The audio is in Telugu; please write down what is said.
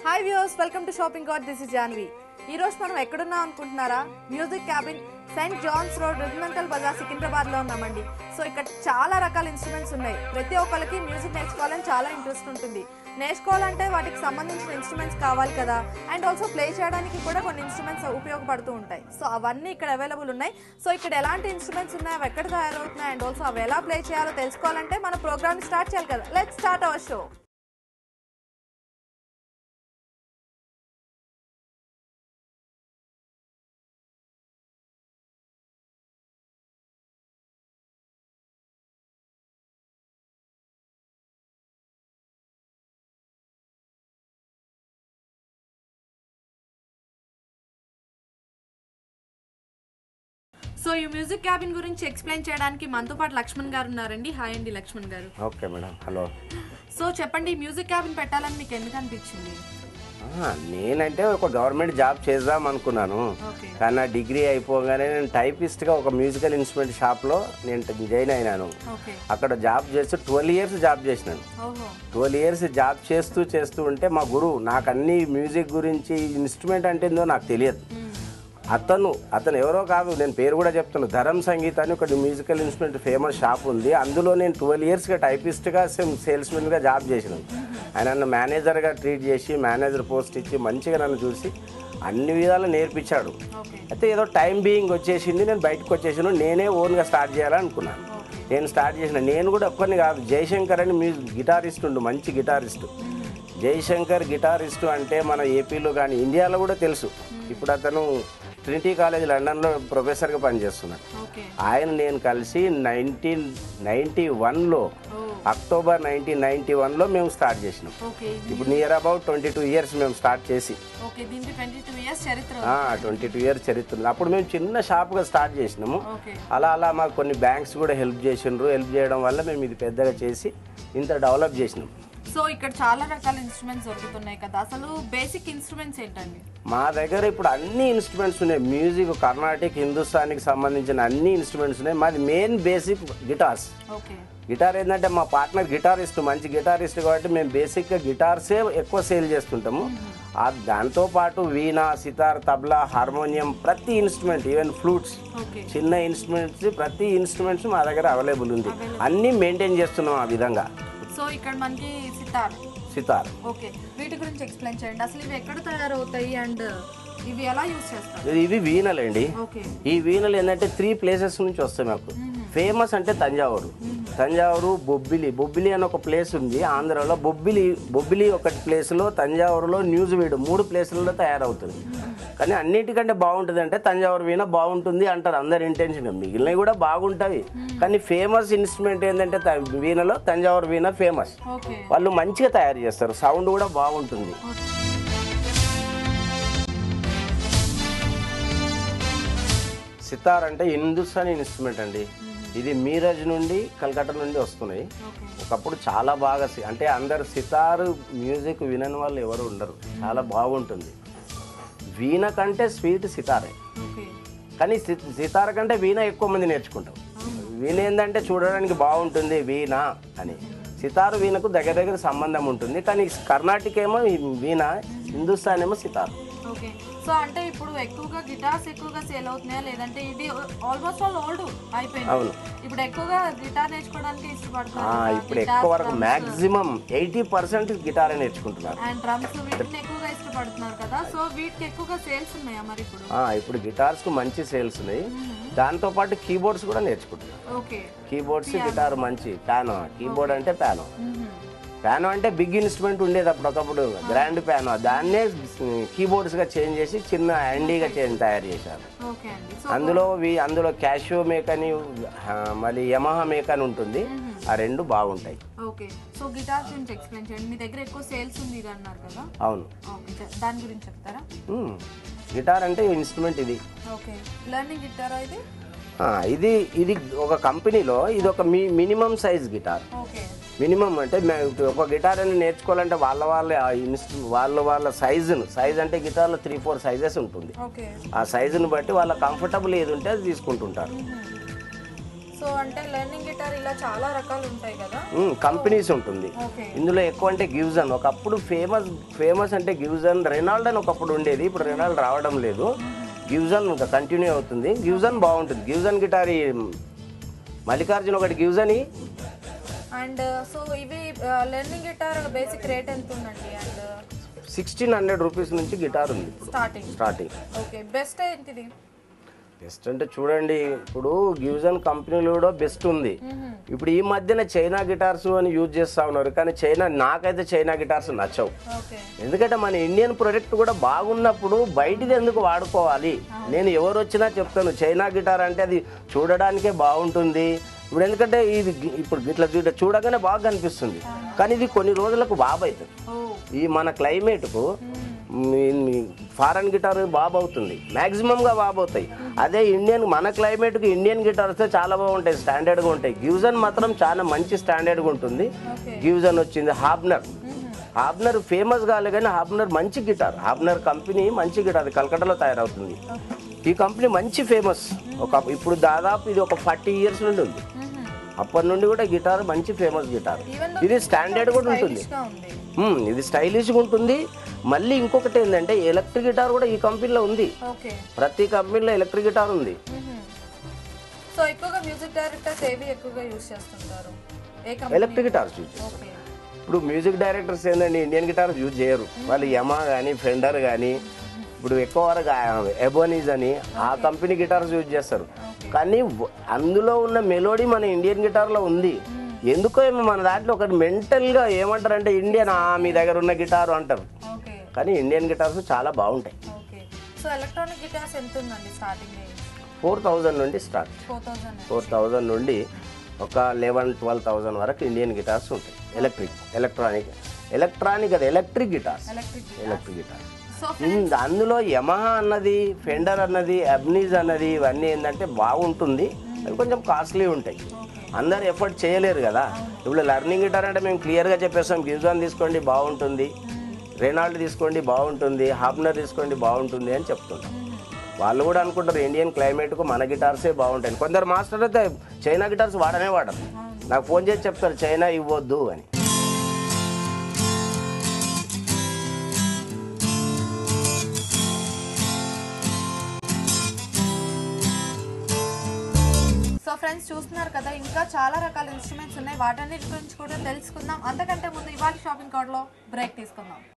Hi viewers welcome to shopping card this is Janvi ఈ రోజు మనం ఎక్కడున్నాం అనుకుంటున్నారా music cabin Saint John's Road Regimental Bazaar Secunderabad లో ఉన్నామండి సో ఇక్కడ చాలా రకాల ఇన్స్ట్రుమెంట్స్ ఉన్నాయి ప్రతి ఒక్కరికి మ్యూజిక్ నేర్చుకోవాలని చాలా ఇంట్రెస్ట్ ఉంటుంది నేర్చుకోవాలంటే వాటికి సంబంధించిన ఇన్స్ట్రుమెంట్స్ కావాలి కదా అండ్ ఆల్సో ప్లే చేయడానికి కూడా కొన్ని ఇన్స్ట్రుమెంట్స్ ఉపయోగపడుతూ ఉంటాయి సో అవన్నీ ఇక్కడ అవైలబుల్ ఉన్నాయి సో ఇక్కడ ఎలాంటి ఇన్స్ట్రుమెంట్స్ ఉన్నాయి అవి ఎక్కడ తయారవుతున్నాయి అండ్ ఆల్సో అవి ఎలా ప్లే చేయాలో తెలుసుకోవాలంటే మన ప్రోగ్రామ్ స్టార్ట్ చేయాలి కదా let start our show so ఈ మ్యూజిక్ క్యాబిన్ గురించి ఎక్స్ప్లెయిన్ చేయడానికి మనతో పాటు లక్ష్మణ్ గారు ఉన్నారండి హాయ్ అండి లక్ష్మణ్ గారు ఓకే మేడం హలో సో చెప్పండి ఈ మ్యూజిక్ క్యాబిన్ పెట్టాలని మీకు ఎందుకు అనిపించింది ఆ, నేనంటే ఒక గవర్నమెంట్ జాబ్ చేద్దాం అనుకున్నాను ఓకే కానీ నా డిగ్రీ అయిపోగానే నేను టైపిస్ట్గా ఒక మ్యూజికల్ ఇన్స్ట్రుమెంట్ షాప్లో నేను జాయిన్ అయినాను ఓకే అక్కడ జాబ్ చేస్తూ ట్వెల్వ్ ఇయర్స్ జాబ్ చేసినాను ఓహో ట్వెల్వ్ ఇయర్స్ జాబ్ చేస్తూ చేస్తూ ఉంటే మా గురువు నాకు అన్ని మ్యూజిక్ గురించి ఇన్స్ట్రుమెంట్ అంటే ఏందో నాకు తెలియదు అతను అతను ఎవరో కాదు నేను పేరు కూడా చెప్తాను ధరం సంగీత అని ఒక మ్యూజికల్ ఇన్స్ట్రుమెంట్ ఫేమస్ షాప్ ఉంది అందులో నేను ట్వెల్వ్ ఇయర్స్గా టైపిస్ట్గా సేల్స్మెన్గా జాబ్ చేసినాను ఆయన నన్ను మేనేజర్గా ట్రీట్ చేసి మేనేజర్ పోస్ట్ ఇచ్చి మంచిగా నన్ను చూసి అన్ని విధాలు నేర్పించాడు ఓకే అయితే ఏదో టైం బీయింగ్ వచ్చేసింది నేను బయటకు వచ్చేసాను నేనే ఓన్గా స్టార్ట్ చేయాలనుకున్నాను నేను స్టార్ట్ చేసిన నేను కూడా ఒక్కరిని కాదు జయశంకర్ అని మ్యూజిక్ గిటారిస్ట్ ఉండు మంచి గిటారిస్ట్ జయశంకర్ గిటారిస్టు అంటే మన ఏపీలో కానీ ఇండియాలో కూడా తెలుసు ఇప్పుడు అతను ట్రినిటీ కాలేజ్ లండన్లో ప్రొఫెసర్గా పనిచేస్తున్నాడు ఓకే ఆయన నేను కలిసి నైన్టీన్ నైంటీ వన్లో ఓ అక్టోబర్ నైన్టీన్ నైంటీ వన్లో మేము స్టార్ట్ చేసినాం ఓకే ఇప్పుడు near about twenty two years మేము స్టార్ట్ చేసి ఓకే దీనికి ట్వంటీ టూ ఇయర్స్ చరిత్ర ట్వంటీ టూ ఇయర్స్ చరిత్ర ఉంది అప్పుడు మేము చిన్న షాప్గా స్టార్ట్ చేసినాము ఓకే అలా అలా మాకు కొన్ని బ్యాంక్స్ కూడా హెల్ప్ చేసిండ్రు హెల్ప్ చేయడం వల్ల మేము ఇది పెద్దగా చేసి ఇంత డెవలప్ చేసినాం సో ఇక్కడ చాలా రకాల ఇన్స్ట్రుమెంట్స్ దొరుకుతున్నాయి కదా అసలు బేసిక్ ఇన్స్ట్రుమెంట్స్ ఏంటండి మా దగ్గర ఇప్పుడు అన్ని ఇన్స్ట్రుమెంట్స్ ఉన్నాయి మ్యూజిక్ కర్ణాటిక్ హిందుస్థానికి సంబంధించిన అన్ని ఇన్స్ట్రుమెంట్స్ ఉన్నాయి మాది main basic guitars okay guitar ఏంటంటే మా పార్ట్నర్ గిటారిస్ట్ మంచి గిటారిస్ట్ కాబట్టి మేము బేసిక్గా గిటార్సే ఎక్కువ సేల్ చేస్తుంటాము ఆ దాంతోపాటు వీణ సితార్ తబలా హార్మోనియం ప్రతి ఇన్స్ట్రుమెంట్ ఈవెన్ ఫ్లూట్స్ ఓకే చిన్న ఇన్స్ట్రుమెంట్స్ ప్రతి ఇన్స్ట్రుమెంట్స్ మా దగ్గర అవైలబుల్ ఉంది అన్నీ మెయింటైన్ చేస్తున్నాం ఆ విధంగా సో ఇక్కడ మనకి సితార్ సితార్ ఓకే వీటి గురించి ఎక్స్ప్లెయిన్ చేయండి అసలు ఇవి ఎక్కడ తయారవుతాయి అండ్ ఇవి ఎలా యూజ్ చేస్తారు ఇది- ఇవి వీణలండి ఓకే ఈ వీణలు ఏంటంటే త్రీ ప్లేసెస్ నుంచి వస్తాయి మాకు ఫేమస్ అంటే తంజావూరు తంజావూరు బొబ్బిలి బొబ్బిలి అని ఒక ప్లేస్ ఉంది ఆంధ్రాలో బొబ్బిలి బొబ్బిలి ఒక ప్లేస్లో తంజావూరులో న్యూస్ వీడు మూడు ప్లేసులలో తయారవుతుంది కానీ అన్నిటికంటే బాగుంటుంది అంటే తంజావూరు వీణ బాగుంటుంది అంటారు అందరి ఇంటెన్షన్ మిగిలినవి కూడా బాగుంటాయి కానీ ఫేమస్ ఇన్స్ట్రుమెంట్ ఏంటంటే త- వీణలో తంజావూరు వీణ ఫేమస్ ఓకే వాళ్ళు మంచిగా తయారు చేస్తారు సౌండ్ కూడా బాగుంటుంది సితార్ అంటే హిందుస్థానీ ఇన్స్ట్రుమెంట్ అండి ఇది మీరజ్ నుండి కలకత్తా నుండి వస్తున్నాయి ఓకే ఒకప్పుడు చాలా బాగా సి- అంటే అందరు సితారు మ్యూజిక్ వినని వాళ్ళు ఎవరు ఉండరు చాలా బాగుంటుంది వీణ కంటే స్వీట్ సితారే ఓకే కానీ సి- సితార కంటే వీణ ఎక్కువ మంది నేర్చుకుంటాం వీణ ఏంటంటే చూడడానికి బాగుంటుంది వీణ అని సితారు వీణకు దగ్గర దగ్గర సంబంధం ఉంటుంది కానీ కర్ణాటక ఏమో ఈ వీణ హిందుస్థాన్ ఏమో సితార్ ఓకే సో అంటే ఇప్పుడు ఎక్కువగా గిటార్స్ ఎక్కువగా సేల్ అవుతున్నాయా లేదంటే ఇది ఆల్మోస్ట్ ఆల్ ఓల్డ్ అయిపోయింది అవును. ఇప్పుడు ఎక్కువగా గిటార్ నేర్చుకోవడానికి ఆ, ఇష్టపడుతున్నారు ఇప్పుడు ఎక్కువ వరకు మ్యాక్సిమం ఎయిటీ పర్సెంట్ గిటారే నేర్చుకుంటున్నారు అండ్ డ్రమ్స్ వీటిని ఎక్కువగా ఇష్టపడుతున్నారు కదా సో వీటికి ఎక్కువగా సేల్స్ ఉన్నాయా మరి ఇప్పుడు ఆ, ఇప్పుడు గిటార్స్కు మంచి సేల్స్ ఉన్నాయి దాంతోపాటు కీబోర్డ్స్ కూడా నేర్చుకుంటున్నారు ఓకే కీబోర్డ్స్ గిటార్ మంచి ప్యానో కీబోర్డ్ అంటే ప్యానో ప్యానో అంటే బిగ్ ఇన్స్ట్రుమెంట్ ఉండేది అప్పుడు ఒకప్పుడు గ్రాండ్ ప్యానో దాన్నే కీబోర్డ్స్గా చేంజ్ చేసి చిన్న హ్యాండీగా చేంజ్ తయారు చేశారు ఓకే అండి సో అందులో వి- అందులో క్యాషియో మేక్ అని ఆ, మళ్ళీ యమహా మేక్ అని ఉంటుంది ఆ రెండు బాగుంటాయి ఓకే సో గిటార్ గురించి ఎక్స్ప్లెయిన్ చేయండి మీ దగ్గర ఎక్కువ సేల్స్ ఉంది ఇది అన్నారు కదా అవును ఓకే చె- దాని గురించి చెప్తారా మ్మ్. గిటార్ అంటే ఇన్స్ట్రుమెంట్ ఇది ఓకే లెర్నింగ్ గిటారా ఇది ఆ, ఇది ఇది ఒక కంపెనీలో ఇది ఒక మీ minimum size guitar okay minimum అంటే మే- ఒక గిటార్ అని నేర్చుకోవాలంటే వాళ్ళ వాళ్ళ ఆ ఇన్స్ట్రు వాళ్ళ వాళ్ళ సైజును సైజ్ అంటే గిటార్లో త్రీ ఫోర్ సైజెస్ ఉంటుంది ఓకే ఆ సైజుని బట్టి వాళ్ళ కంఫర్టబుల్ ఏది ఉంటే అది తీసుకుంటుంటారు సో సో అంటే లెర్నింగ్ గిటార్ ఇలా చాలా రకాలు ఉంటాయి కదా కంపెనీస్ ఉంటుంది ఓకే ఇందులో ఎక్కువ అంటే గివ్జన్ ఒకప్పుడు ఫేమస్ ఫేమస్ అంటే గివ్జన్ రెనాల్డ్ అని ఒకప్పుడు ఉండేది ఇప్పుడు రెనాల్డ్ రావడం లేదు గివ్జన్ ఇంకా కంటిన్యూ అవుతుంది గివ్జన్ బాగుంటుంది గివ్జన్ గిటార్ ఈ మల్లికార్జున ఒకటి గివ్జన్ ఈ అండ్ సో ఇవి లెర్నింగ్ గిటార్ బేసిక్ రేట్ ఎంత ఉందండి అండ్ సిక్స్టీన్ హండ్రెడ్ రూపీస్ నుంచి గిటార్ ఉంది ఇప్పుడు స్టార్టింగ్ స్టార్టింగ్ ఓకే బెస్ట్ ఏంటిది బెస్ట్ అంటే చూడండి ఇప్పుడు గివ్జన్ కంపెనీలో కూడా బెస్ట్ ఉంది ఇప్పుడు ఈ మధ్యన చైనా గిటార్స్ అని యూజ్ చేస్తా ఉన్నారు కానీ చైనా నాకైతే చైనా గిటార్స్ నచ్చవు ఓకే ఎందుకంటే మన ఇండియన్ ప్రొడక్ట్ కూడా బాగున్నప్పుడు బయటిది ఎందుకు వాడుకోవాలి నేను ఎవరు వచ్చినా చెప్తాను చైనా గిటార్ అంటే అది చూడడానికే బాగుంటుంది ఇప్పుడు ఎందుకంటే ఇది గి- ఇప్పుడు ఇట్లా చూడ చూడగానే బాగా కనిపిస్తుంది కానీ ఇది కొన్ని రోజులకు బాబు అవుతుంది ఓ ఈ మన క్లైమేట్కు ఫారెన్ గిటార్ బాబు అవుతుంది మ్యాక్సిమంగా బాబు అవుతాయి అదే ఇండియన్ మన క్లైమేట్కి ఇండియన్ గిటార్స్ చాలా బాగుంటాయి స్టాండర్డ్గా ఉంటాయి గివ్జన్ మాత్రం చాలా మంచి స్టాండర్డ్గా ఉంటుంది ఓకే గివ్జన్ వచ్చింది హాబ్నర్ హాబ్నర్ ఫేమస్ కాలే కానీ హాబ్నర్ మంచి గిటార్ హాబ్నర్ కంపెనీ మంచి గిటార్ అది కలకట్టలో తయారవుతుంది ఈ కంపెనీ మంచి ఫేమస్ ఒక ఇప్పుడు దాదాపు ఇది ఒక ఫార్టీ ఇయర్స్ నుండి ఉంది అప్పటి నుండి కూడా గిటార్ మంచి ఫేమస్ గిటార్ ఈవెన్ ఇది స్టాండర్డ్ కూడా ఉంటుంది గా ఉంది మ్మ్, ఇది స్టైలిష్గా ఉంటుంది మళ్ళీ ఇంకొకటి ఏంటంటే ఎలక్ట్రిక్ గిటార్ కూడా ఈ కంపెనీలో ఉంది ఓకే ప్రతి కంపెనీలో ఎలక్ట్రిక్ గిటార్ ఉంది సో ఎక్కువగా మ్యూజిక్ డైరెక్టర్స్ ఏవి ఎక్కువగా యూజ్ చేస్తుంటారు ఏ కంపెనీ ఎలక్ట్రిక్ గిటార్స్ యూజ్ చేస్తారు. ఓకే ఇప్పుడు మ్యూజిక్ డైరెక్టర్స్ ఏంటంటే ఇండియన్ గిటార్స్ యూజ్ చేయరు వాళ్ళు యమా కానీ ఫెండర్ కానీ ఇప్పుడు ఎక్కువ వరకు ఎబోనీస్ అని ఆ కంపెనీ గిటార్స్ యూజ్ చేస్తారు కానీ వ- అందులో ఉన్న మెలోడీ మన ఇండియన్ గిటార్లో ఉంది ఎందుకో ఏమో మన దాంట్లో ఒకటి మెంటల్గా ఏమంటారంటే ఇండియన్ ఆ మీ దగ్గర ఉన్న గిటారు అంటారు ఓకే కానీ ఇండియన్ గిటార్స్ చాలా బాగుంటాయి ఓకే సో ఎలక్ట్రానిక్ గిటార్స్ ఎంత ఉందండి స్టార్టింగ్ ఫోర్ థౌజండ్ నుండి start four thousand four thousand నుండి ఒక లెవెన్ ట్వెల్వ్ థౌజండ్ వరకు ఇండియన్ గిటార్స్ ఉంటాయి ఎలక్ట్రిక్ ఎలక్ట్రానిక్ ఎలక్ట్రానిక్ అది electric guitars electric electric guitar so ఇన్- అందులో యమహా అన్నది ఫెండర్ అన్నది అబ్నీజ్ అన్నది ఇవన్నీ ఏంటంటే బాగుంటుంది అవి కొంచెం కాస్ట్లీ ఉంటాయి అందరు ఎఫర్ట్ చేయలేరు కదా ఇప్పుడు లర్నింగ్ గిటార్ అంటే మేము క్లియర్గా చెప్పేస్తాం గిజాన్ తీసుకోండి బాగుంటుంది రెనాల్డ్ తీసుకోండి బాగుంటుంది హాబ్నర్ తీసుకోండి బాగుంటుంది అని చెప్తుంటాం వాళ్ళు కూడా అనుకుంటారు ఇండియన్ క్లైమేట్కు మన గిటార్సే బాగుంటాయి కొందరు మాస్టర్ అయితే చైనా గిటార్స్ వాడనే వాడరు నాకు ఫోన్ చేసి చెప్తారు చైనా ఇవ్వద్దు అని సో ఫ్రెండ్స్ చూస్తున్నారు కదా ఇంకా చాలా రకాల ఇన్స్ట్రుమెంట్స్ ఉన్నాయి వాటన్నిటి గురించి కూడా తెలుసుకుందాం అంతకంటే ముందు ఇవాళ షాపింగ్ కార్డ్లో బ్రేక్ తీసుకుందాం